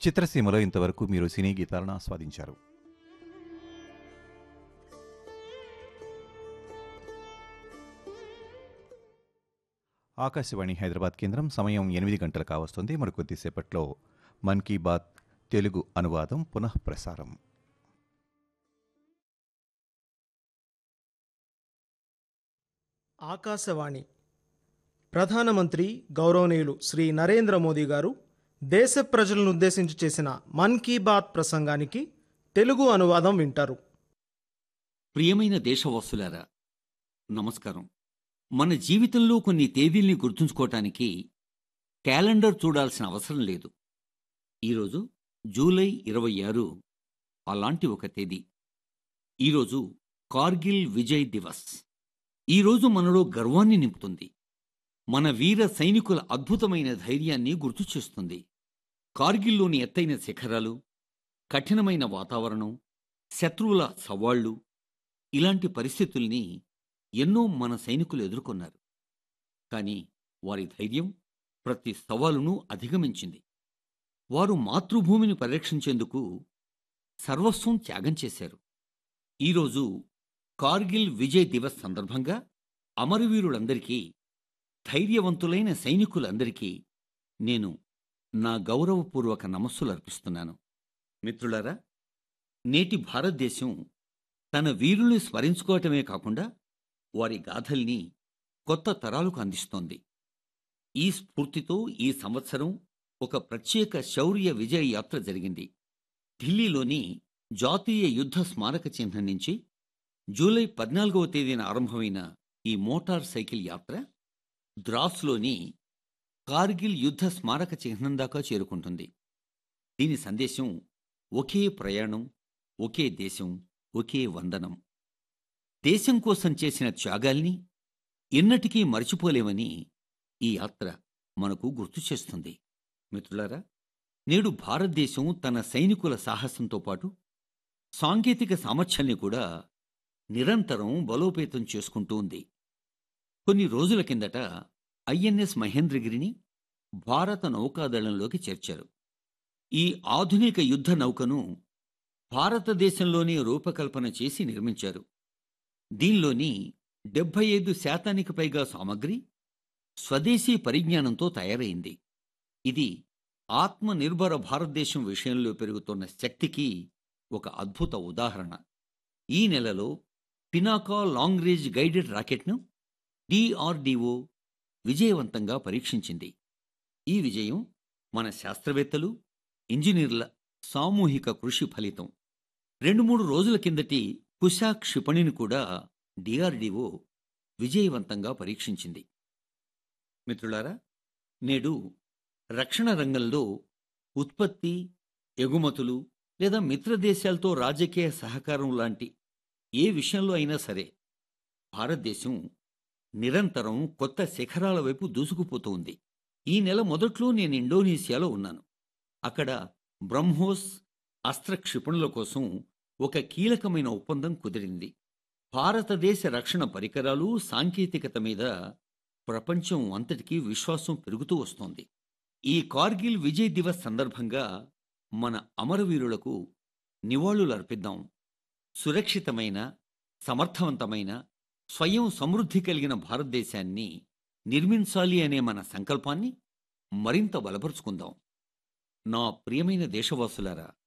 చిత్రసీమలో ఇంతవరకు మీరు సినీ గీతాలను ఆస్వాదించారు ఆకాశవాణి హైదరాబాద్ కేంద్రం సమయం ఎనిమిది గంటలు కావస్తుంది మరికొద్దిసేపట్లో మన్ కీ బాత్ తెలుగు అనువాదం పునః ప్రసారం ఆకాశవాణి ప్రధానమంత్రి గౌరవనీయులు శ్రీ నరేంద్ర మోదీ గారు దేశ ప్రజలను ఉద్దేశించి చేసిన మన్ కీ బాత్ ప్రసంగానికి తెలుగు అనువాదం వింటారు ప్రియమైన దేశవాసులారా నమస్కారం మన జీవితంలో కొన్ని తేదీల్ని గుర్తుంచుకోవటానికి క్యాలెండర్ చూడాల్సిన అవసరం లేదు ఈరోజు జూలై ఇరవై ఆరు అలాంటి ఒక తేదీ ఈరోజు కార్గిల్ విజయ్ దివస్ ఈరోజు మనలో గర్వాన్ని నింపుతుంది మన వీర సైనికుల అద్భుతమైన ధైర్యాన్ని గుర్తు చేస్తుంది కార్గిల్లోని ఎత్తైన శిఖరాలు కఠినమైన వాతావరణం శత్రువుల సవాళ్లు ఇలాంటి పరిస్థితుల్ని ఎన్నో మన సైనికులు ఎదుర్కొన్నారు కానీ వారి ధైర్యం ప్రతి సవాలును అధిగమించింది వారు మాతృభూమిని పరిరక్షించేందుకు సర్వస్వం త్యాగం చేశారు ఈరోజు కార్గిల్ విజయ్ దివస్ సందర్భంగా అమరవీరులందరికీ ధైర్యవంతులైన సైనికులందరికీ నేను నా గౌరవపూర్వక నమస్సులు అర్పిస్తున్నాను మిత్రులారా నేటి భారతదేశం తన వీరుల్ని స్మరించుకోవటమే కాకుండా వారి గాథల్ని కొత్త తరాలకు అందిస్తోంది ఈ స్ఫూర్తితో ఈ సంవత్సరం ఒక ప్రత్యేక శౌర్య విజయ యాత్ర జరిగింది ఢిల్లీలోని జాతీయ యుద్ధ స్మారక చిహ్నం నుంచి జూలై పద్నాలుగవ తేదీన ఆరంభమైన ఈ మోటార్ సైకిల్ యాత్ర ద్రాస్లోని కార్గిల్ యుద్ధ స్మారక చిహ్నం దాకా చేరుకుంటుంది దీని సందేశం ఒకే ప్రయాణం ఒకే దేశం ఒకే వందనం దేశం కోసం చేసిన త్యాగాల్ని ఎన్నటికీ మరచిపోలేమని ఈ యాత్ర మనకు గుర్తు చేస్తుంది మిత్రులారా నేడు భారతదేశం తన సైనికుల సాహసంతో పాటు సాంకేతిక సామర్థ్యాన్ని కూడా నిరంతరం బలోపేతం చేసుకుంటూ ఉంది కొన్ని రోజుల కిందట ఐఎన్ఎస్ మహేంద్రగిరిని భారత నౌకాదళంలోకి చేర్చారు ఈ ఆధునిక యుద్ధ నౌకను భారతదేశంలోనే రూపకల్పన చేసి నిర్మించారు దీనిలోని డెబ్బై ఐదు శాతానికి పైగా సామగ్రి స్వదేశీ పరిజ్ఞానంతో తయారైంది ఇది ఆత్మనిర్భర భారతదేశం విషయంలో పెరుగుతున్న శక్తికి ఒక అద్భుత ఉదాహరణ ఈ నెలలో పినాకా లాంగ్ రేంజ్ గైడెడ్ రాకెట్ను డిఆర్డిఓ విజయవంతంగా పరీక్షించింది ఈ విజయం మన శాస్త్రవేత్తలు ఇంజనీర్ల సామూహిక కృషి ఫలితం రెండు మూడు రోజుల కిందటి కుశా క్షిపణిని కూడా డిఆర్డిఓ విజయవంతంగా పరీక్షించింది మిత్రులారా నేడు రక్షణ రంగంలో ఉత్పత్తి ఎగుమతులు లేదా మిత్రదేశాలతో రాజకీయ సహకారం లాంటి ఏ విషయంలో అయినా సరే భారతదేశం నిరంతరం కొత్త శిఖరాల వైపు దూసుకుపోతూ ఉంది ఈ నెల మొదట్లో నేను ఇండోనేషియాలో ఉన్నాను అక్కడ బ్రహ్మోస్ అస్త్ర క్షిపణుల కోసం ఒక కీలకమైన ఒప్పందం కుదిరింది భారతదేశ రక్షణ పరికరాలు సాంకేతికత మీద ప్రపంచం అంతటికీ విశ్వాసం పెరుగుతూ వస్తోంది ఈ కార్గిల్ విజయ్ దివస్ సందర్భంగా మన అమరవీరులకు నివాళులు అర్పిద్దాం సురక్షితమైన సమర్థవంతమైన స్వయం సమృద్ధి కలిగిన భారతదేశాన్ని నిర్మించాలి అనే మన సంకల్పాన్ని మరింత బలపరుచుకుందాం నా ప్రియమైన దేశవాసులారా